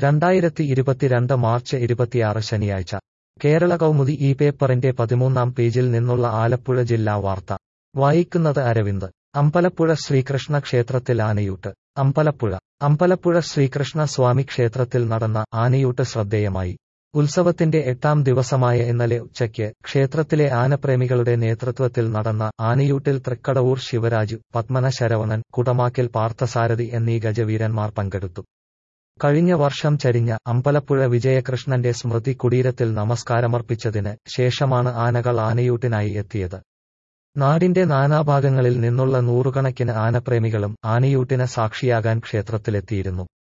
രണ്ടായിരത്തി ഇരുപത്തിരണ്ട് മാർച്ച് ഇരുപത്തിയാറ് ശനിയാഴ്ച കേരള കൗമുദി ഈ പേപ്പറിന്റെ പതിമൂന്നാം പേജിൽ നിന്നുള്ള ആലപ്പുഴ ജില്ലാ വാർത്ത വായിക്കുന്നത് അരവിന്ദ് അമ്പലപ്പുഴ ശ്രീകൃഷ്ണ ക്ഷേത്രത്തിൽ ആനയൂട്ട് അമ്പലപ്പുഴ അമ്പലപ്പുഴ ശ്രീകൃഷ്ണ സ്വാമി ക്ഷേത്രത്തിൽ നടന്ന ആനയൂട്ട് ശ്രദ്ധേയമായി ഉത്സവത്തിന്റെ എട്ടാം ദിവസമായ ഇന്നലെ ഉച്ചയ്ക്ക് ക്ഷേത്രത്തിലെ ആനപ്രേമികളുടെ നേതൃത്വത്തിൽ നടന്ന ആനയൂട്ടിൽ തൃക്കടവൂർ ശിവരാജു പത്മന ശരവണൻ കുടമാക്കിൽ പാർത്ഥസാരഥി എന്നീ ഗജവീരന്മാർ പങ്കെടുത്തു കഴിഞ്ഞ വർഷം ചരിഞ്ഞ അമ്പലപ്പുഴ വിജയകൃഷ്ണന്റെ സ്മൃതി കുടീരത്തിൽ നമസ്കാരമർപ്പിച്ചതിന് ശേഷമാണ് ആനകൾ ആനയൂട്ടിനായി എത്തിയത് നാടിന്റെ നാനാഭാഗങ്ങളിൽ നിന്നുള്ള നൂറുകണക്കിന് ആനപ്രേമികളും ആനയൂട്ടിന് സാക്ഷിയാകാൻ ക്ഷേത്രത്തിലെത്തിയിരുന്നു